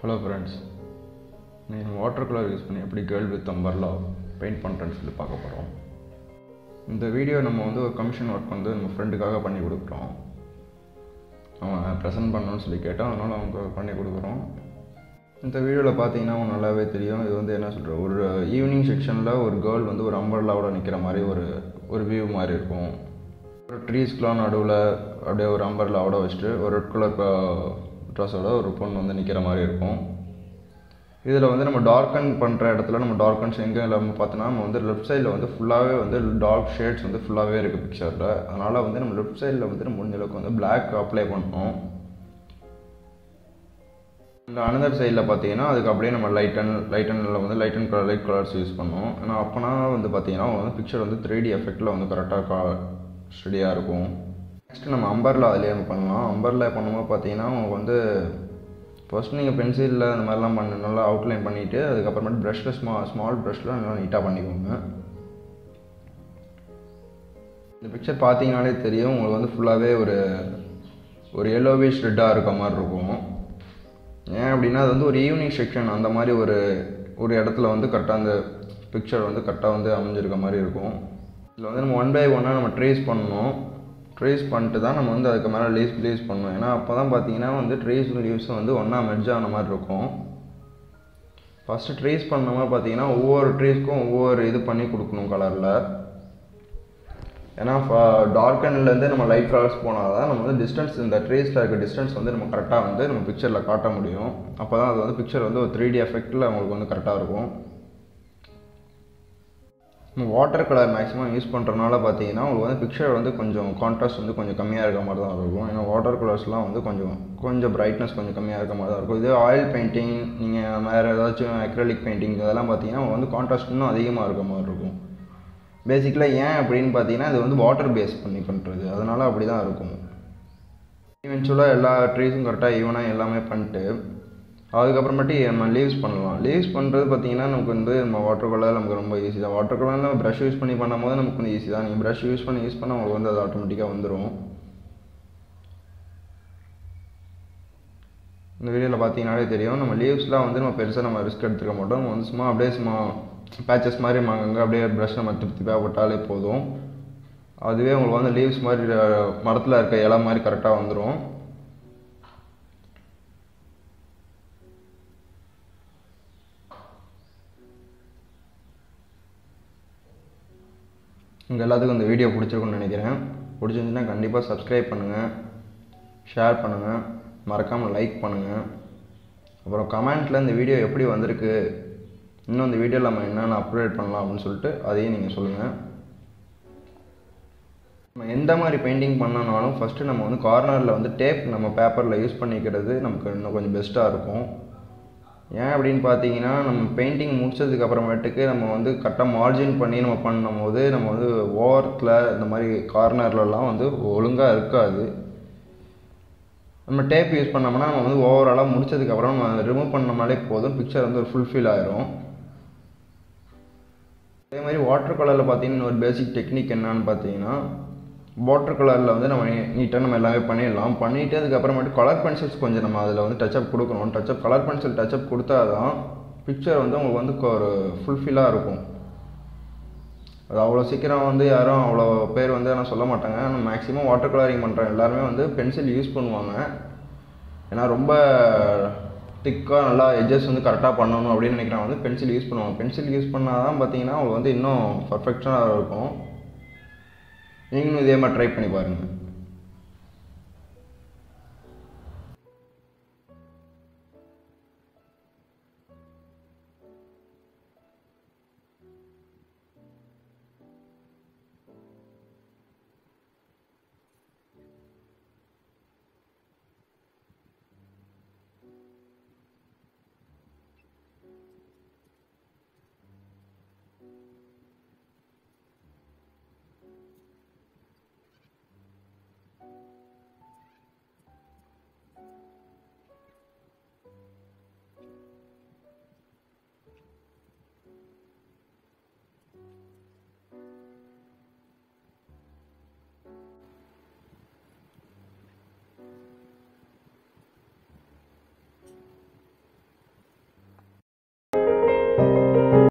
hello friends நீங்கள் water colour use பண்ணி எப்படி கேர்ள் வித் அம்பர்லா பெயிண்ட் பண்ணுறேன்னு சொல்லி பார்க்க போகிறோம் இந்த வீடியோ நம்ம வந்து ஒரு கமிஷன் ஒர்க் வந்து நம்ம ஃப்ரெண்டுக்காக பண்ணி கொடுக்குறோம் அவன் ப்ரெசென்ட் பண்ணணும்னு சொல்லி கேட்டான் அதனால் அவங்க பண்ணி கொடுக்குறோம் இந்த வீடியோவில் பார்த்தீங்கன்னா உங்களுக்கு நல்லாவே தெரியும் இது வந்து என்ன சொல்கிற ஒரு ஈவினிங் செக்ஷனில் ஒரு கேர்ள் வந்து ஒரு அம்பர்லாவோட நிற்கிற மாதிரி ஒரு ஒரு வியூ மாதிரி இருக்கும் ஒரு ட்ரீஸ்க்குலாம் நடுவில் அப்படியே ஒரு அம்பர்லாவோட வச்சுட்டு ஒரு ரெட் கலர் ட்ரெஸ்ஸோட ஒரு பொண்ணு வந்து நிற்கிற மாதிரி இருக்கும் இதில் வந்து நம்ம டார்க்கன் பண்ணுற இடத்துல நம்ம டார்க்கன்ஸ் எங்கே இல்லாமல் பார்த்தோன்னா நம்ம வந்து லெஃப்ட் சைடில் வந்து ஃபுல்லாகவே வந்து டார்க் ஷேட்ஸ் வந்து ஃபுல்லாகவே இருக்குது பிக்சரில் அதனால் வந்து நம்ம லெஃப்ட் சைடில் வந்து நம்ம முடிஞ்ச அளவுக்கு வந்து பிளாக் அப்ளை பண்ணோம் இந்த அனதர் சைடில் பார்த்தீங்கன்னா அதுக்கு அப்படியே நம்ம லைட் அண்ட் லைட் அண்டில் வந்து light and colour light colours use பண்ணோம் ஏன்னா அப்போனா வந்து பார்த்தீங்கன்னா வந்து பிக்சர் வந்து த்ரீ டி எஃபெக்டில் வந்து கரெக்டாக கா ஸ்டடியாக இருக்கும் நெக்ஸ்ட்டு நம்ம அம்பரில் அதிலே பண்ணலாம் அம்பரில் பண்ணும்போது பார்த்தீங்கன்னா உங்களுக்கு வந்து ஃபர்ஸ்ட் நீங்கள் பென்சிலில் அந்த மாதிரிலாம் பண்ண நல்லா அவுட்லைன் பண்ணிவிட்டு அதுக்கப்புறமேட்டு ப்ரஷில் ஸ்மா ஸ்மால் ப்ரஷில் நல்லா நீட்டாக பண்ணிக்கோங்க இந்த பிக்சர் பார்த்தீங்கனாலே தெரியும் உங்களுக்கு வந்து ஃபுல்லாகவே ஒரு ஒரு எல்லோவிஷ் ரெட்டாக இருக்க மாதிரி இருக்கும் ஏன் அப்படின்னா அது வந்து ஒரு ஈவினிங் செக்ஷன் அந்த மாதிரி ஒரு ஒரு இடத்துல வந்து கரெக்டாக அந்த பிக்சர் வந்து கரெக்டாக வந்து அமைஞ்சிருக்க மாதிரி இருக்கும் இதில் வந்து நம்ம ஒன் பை ஒன்னாக நம்ம ட்ரேஸ் பண்ணணும் ட்ரேஸ் பண்ணிட்டு தான் நம்ம வந்து அதுக்கு மேலே லீவ்ஸ் லீவ்ஸ் பண்ணணும் ஏன்னா அப்போ தான் பார்த்தீங்கன்னா வந்து ட்ரேஸும் லீவ்ஸும் வந்து ஒன்றா மெர்ஜ் ஆன மாதிரி இருக்கும் ஃபஸ்ட்டு ட்ரேஸ் பண்ணோமா பார்த்தீங்கன்னா ஒவ்வொரு ட்ரேஸ்க்கும் ஒவ்வொரு இது பண்ணி கொடுக்கணும் கலரில் ஏன்னா டார்க்கன்லேருந்து நம்ம லைட் கலர்ஸ் போனால் தான் நம்ம வந்து டிஸ்டன்ஸ் இந்த ட்ரேஸில் இருக்க டிஸ்டன்ஸ் வந்து நம்ம கரெக்டாக வந்து நம்ம பிக்சரில் காட்ட முடியும் அப்போ தான் அது வந்து பிக்சர் வந்து ஒரு த்ரீ டி எஃபெக்டில் உங்களுக்கு வந்து கரெக்டாக இருக்கும் நம்ம வாட்டர் கலர் மேக்ஸிமம் யூஸ் பண்ணுறதுனால பார்த்தீங்கன்னா உங்களுக்கு வந்து பிக்சர் வந்து கொஞ்சம் கான்ட்ராஸ்ட் வந்து கொஞ்சம் கம்மியாக இருக்க மாதிரி தான் இருக்கும் ஏன்னா வாட்டர் கலர்ஸ்லாம் வந்து கொஞ்சம் கொஞ்சம் பிரைட்னஸ் கொஞ்சம் கம்மியாக இருக்க மாதிரி தான் இருக்கும் இதே ஆயில் பெயிண்டிங் நீங்கள் வேறு ஏதாச்சும் அக்ரலிக் பெயிண்டிங் இதெல்லாம் பார்த்தீங்கன்னா வந்து கான்ட்ராஸ்ட் இன்னும் அதிகமாக இருக்க மாதிரி இருக்கும் பேசிக்கலாக ஏன் அப்படின்னு பார்த்தீங்கன்னா இது வந்து வாட்டர் பேஸ் பண்ணி பண்ணுறது அதனால் அப்படி தான் இருக்கும் ஈவென்ச்சுவலாக எல்லா ட்ரீஸும் கரெக்டாக ஈவனாக எல்லாமே பண்ணிட்டு அதுக்கப்புறமேட்டு நம்ம லீவ்ஸ் பண்ணலாம் லீவ்ஸ் பண்ணுறது பார்த்தீங்கன்னா நமக்கு வந்து நம்ம வாட்டர் கலர் நமக்கு ரொம்ப ஈஸி தான் வாட்டர் கலரில் நம்ம ப்ரஷ் யூஸ் பண்ணி பண்ணும்போது நமக்கு வந்து ஈஸி தான் நீங்கள் ப்ரஷ் யூஸ் பண்ணி யூஸ் பண்ணால் உங்களுக்கு வந்து அது ஆட்டோமேட்டிக்காக வந்துடும் இந்த வீடியோவில் பார்த்தீங்கன்னாலே தெரியும் நம்ம லீவ்ஸ்லாம் வந்து நம்ம பெருசாக நம்ம ரிஸ்க் எடுத்துக்க மாட்டோம் நம்ம வந்து சும்மா அப்படியே சும்மா பேச்சஸ் மாதிரி அங்கே அப்படியே ப்ரஷ் நம்ம திருப்பி திருப்பியாக போட்டாலே போதும் அதுவே உங்களுக்கு வந்து லீவ்ஸ் மாதிரி மரத்தில் இருக்க இலை மாதிரி கரெக்டாக வந்துடும் உங்கள் எல்லாத்துக்கும் இந்த வீடியோ பிடிச்சிருக்குன்னு நினைக்கிறேன் பிடிச்சிருந்துச்சுன்னா கண்டிப்பாக சப்ஸ்கிரைப் பண்ணுங்கள் ஷேர் பண்ணுங்கள் மறக்காமல் லைக் பண்ணுங்கள் அப்புறம் கமெண்ட்டில் இந்த வீடியோ எப்படி வந்திருக்கு இன்னும் இந்த வீடியோவில் நம்ம என்னென்ன அப்டேட் பண்ணலாம் அப்படின்னு சொல்லிட்டு அதையும் நீங்கள் சொல்லுங்கள் நம்ம எந்த மாதிரி பெயிண்டிங் பண்ணனாலும் ஃபஸ்ட்டு நம்ம வந்து கார்னரில் வந்து டேப் நம்ம பேப்பரில் யூஸ் பண்ணிக்கிறது நமக்கு இன்னும் கொஞ்சம் பெஸ்ட்டாக இருக்கும் ஏன் அப்படின்னு பார்த்தீங்கன்னா நம்ம பெயிண்டிங் முடிச்சதுக்கு அப்புறமேட்டுக்கு நம்ம வந்து கரெக்டாக மார்ஜின் பண்ணி நம்ம பண்ணும் போது நம்ம வந்து ஓரத்தில் இந்த மாதிரி கார்னர்லலாம் வந்து ஒழுங்காக இருக்காது நம்ம டேப் யூஸ் பண்ணோம்னா நம்ம வந்து ஓவராலாக முடிச்சதுக்கப்புறம் நம்ம ரிமூவ் பண்ணோம்னாலே போதும் பிக்சர் வந்து ஒரு ஃபுல்ஃபில் ஆயிரும் அதே மாதிரி வாட்டர் கலரில் பார்த்தீங்கன்னா ஒரு பேசிக் டெக்னிக் என்னன்னு பார்த்தீங்கன்னா வாட்டர் கலரில் வந்து நம்ம நீட்டாக நம்ம எல்லாமே பண்ணிடலாம் பண்ணிவிட்டு அதுக்கப்புறமேட்டு கலர் பென்சில்ஸ் கொஞ்சம் நம்ம அதில் வந்து டச்சப் கொடுக்கணும் டச்சப் கலர் பென்சில் டச்சப் கொடுத்தா தான் பிக்சர் வந்து உங்களுக்கு வந்து ஒரு ஃபுல்ஃபில்லாக இருக்கும் அது அவ்வளோ சீக்கிரம் வந்து யாரும் அவ்வளோ பேர் வந்து ஆனால் சொல்ல மாட்டாங்க ஆனால் மேக்ஸிமம் வாட்டர் கலரிங் பண்ணுற எல்லாருமே வந்து பென்சில் யூஸ் பண்ணுவாங்க ஏன்னா ரொம்ப திக்காக நல்லா எட்ஜஸ் வந்து கரெக்டாக பண்ணணும் அப்படின்னு நினைக்கிறாங்க வந்து பென்சில் யூஸ் பண்ணுவாங்க பென்சில் யூஸ் பண்ணால் தான் பார்த்தீங்கன்னா அவங்களுக்கு வந்து இன்னும் பர்ஃபெக்டாக இருக்கும் நீங்களும் இதே மாதிரி ட்ரை பண்ணி பாருங்கள்